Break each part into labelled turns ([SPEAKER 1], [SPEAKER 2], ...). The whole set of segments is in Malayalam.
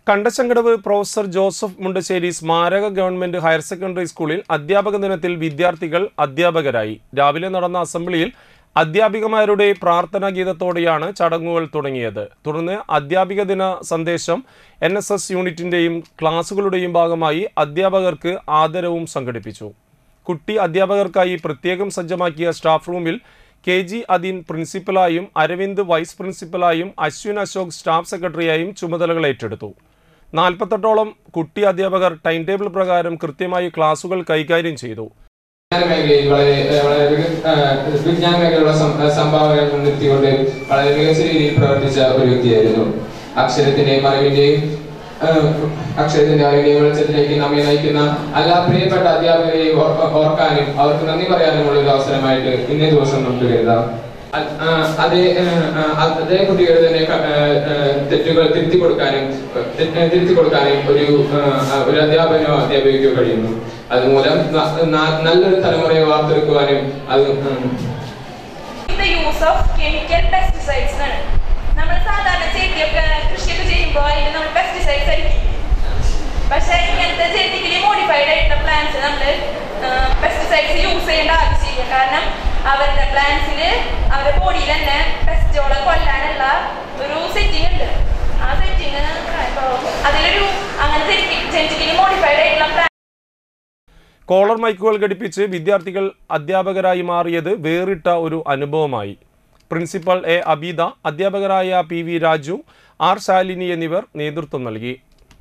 [SPEAKER 1] കണ്ടശങ്കടവ് പ്രൊഫസർ ജോസഫ് മുണ്ടശ്ശേരി സ്മാരക ഗവൺമെന്റ് ഹയർ സെക്കൻഡറി സ്കൂളിൽ അധ്യാപക ദിനത്തിൽ വിദ്യാർത്ഥികൾ അധ്യാപകരായി രാവിലെ നടന്ന അസംബ്ലിയിൽ അധ്യാപികമാരുടെ പ്രാർത്ഥനാ ഗീതത്തോടെയാണ് ചടങ്ങുകൾ തുടങ്ങിയത് തുടർന്ന് അധ്യാപിക ദിന സന്ദേശം എൻ എസ് എസ് യൂണിറ്റിന്റെയും ക്ലാസുകളുടെയും ഭാഗമായി അധ്യാപകർക്ക് ആദരവും സംഘടിപ്പിച്ചു കുട്ടി അധ്യാപകർക്കായി പ്രത്യേകം സജ്ജമാക്കിയ സ്റ്റാഫ് റൂമിൽ കെ ജി അദീൻ പ്രിൻസിപ്പലായും അരവിന്ദ് വൈസ് പ്രിൻസിപ്പലായും അശ്വിൻ അശോക് സ്റ്റാഫ് സെക്രട്ടറിയായും ചുമതലകൾ ഏറ്റെടുത്തു നാൽപ്പത്തെട്ടോളം കുട്ടി അധ്യാപകർ ടൈം ടേബിൾ പ്രകാരം കൃത്യമായി ക്ലാസുകൾ കൈകാര്യം ചെയ്തു
[SPEAKER 2] വിജ്ഞാന മേഖലയിൽ വളരെ ഏഹ് വളരെ മിക- ഏഹ് വിജ്ഞാന മേഖലയിലുള്ള സം- സംഭാവനകൾ മുൻനിർത്തിക്കൊണ്ട് വളരെ മികച്ച രീതിയിൽ പ്രവർത്തിച്ച ഒരു വ്യക്തിയായിരുന്നു അക്ഷരത്തിന്റെയും അറിവിന്റെയും ഏഹ് അക്ഷരത്തിന്റെ അറിവിന്റെയും വെളിച്ചത്തിലേക്ക് നമ്മെ നയിക്കുന്ന എല്ലാ പ്രിയപ്പെട്ട അധ്യാപകരെയും ഓർക്ക- ഓർക്കാനും അവർക്ക് നന്ദി പറയാനുമുള്ള ഒരു അവസരമായിട്ട് ഇന്നേ ദിവസം നമുക്ക് കരുതാം അ- ആ, അതേ ഏഹ്, ആ, അതേ കുട്ടികൾ തന്നെ ക- ഏഹ്, ഏഹ്, തെറ്റുകൾ തിരുത്തി കൊടുക്കാനും തെ- ഏഹ്, തിരുത്തി കൊടുക്കാനും ഒരു ഏഹ്, ഒരു അധ്യാപകനോ അധ്യാപികയ്ക്കോ കഴിയുന്നു അതുമൂലം ന- ന- നല്ലൊരു തലമുറയെ വാർത്തെടുക്കുവാനും അത് ഉം,
[SPEAKER 3] the use of chemical pesticides ആണ് നമ്മൾ സാധാരണ ചെടിയൊക്കെ കൃഷിയൊക്കെ ചെയ്യുമ്പോൾ അതിൽ നമ്മൾ പെസ്റ്റിസൈഡ്സ് അടിക്കും പക്ഷെ ഇങ്ങനത്തെ ജെനറ്റിക്കലി മോഡിഫൈഡ് ആയിട്ടുള്ള പ്ലാന്റ്സ് നമ്മൾ പെസ്റ്റിസൈഡ്സ് യൂസ് ചെയ്യേണ്ട ആവശ്യമില്ല കാരണം അവരുടെ പ്ലാന്റ്സിൽ അവരുടെ ബോഡിയിൽ തന്നെ പെസ്റ്റോളെ കൊല്ലാനുള്ള ഒരു സെറ്റിംഗ് ഉണ്ട് ആ സെറ്റിംഗ് അതിലൊരു അങ്ങനെ ജെനറ്റിക്കലി മോഡിഫൈഡ് ആയിട്ടുള്ള plant
[SPEAKER 1] കോളർ മൈക്കുകൾ ഘടിപ്പിച്ച് വിദ്യാർത്ഥികൾ അധ്യാപകരായി മാറിയത് വേറിട്ട ഒരു അനുഭവമായി പ്രിൻസിപ്പൽ എ അബീദ അധ്യാപകരായ P V Raju R Shalini എന്നിവർ നേതൃത്വം നൽകി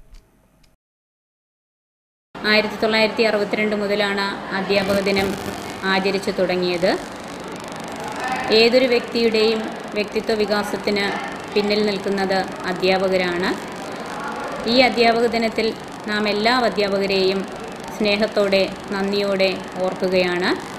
[SPEAKER 4] ആയിരത്തി തൊള്ളായിരത്തി അറുപത്തിരണ്ട് മുതലാണ് അധ്യാപക ദിനം ആചരിച്ചു തുടങ്ങിയത് ഏതൊരു വ്യക്തിയുടെയും വ്യക്തിത്വ വികാസത്തിന് പിന്നിൽ നിൽക്കുന്നത് അധ്യാപകരാണ് ഈ അധ്യാപക ദിനത്തിൽ നാം എല്ലാ അധ്യാപകരെയും സ്നേഹത്തോടെ നന്ദിയോടെ ഓർക്കുകയാണ്